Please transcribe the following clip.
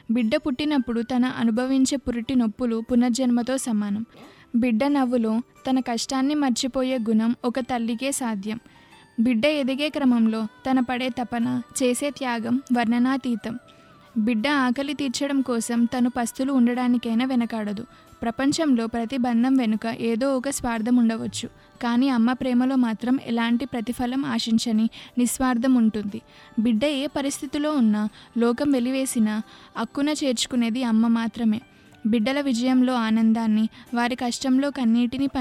బిడ్డ పుట్టినప్పుడు తన అనుభవించే పురిటి నొప్పులు పునర్జన్మతో సమానం బిడ్డ నవ్వులో తన కష్టాన్ని మర్చిపోయే గుణం ఒక తల్లికే సాధ్యం బిడ్డ ఎదిగే క్రమంలో తన పడే తపన చేసే త్యాగం వర్ణనాతీతం బిడ్డ ఆకలి తీర్చడం కోసం తను పస్తులు ఉండడానికైనా వెనకాడదు ప్రపంచంలో ప్రతి బంధం వెనుక ఏదో ఒక స్వార్థం ఉండవచ్చు కానీ అమ్మ ప్రేమలో మాత్రం ఎలాంటి ప్రతిఫలం ఆశించని నిస్వార్థం ఉంటుంది బిడ్డ ఏ పరిస్థితిలో ఉన్నా లోకం వెలివేసినా అక్కున చేర్చుకునేది అమ్మ మాత్రమే బిడ్డల విజయంలో ఆనందాన్ని వారి కష్టంలో కన్నీటిని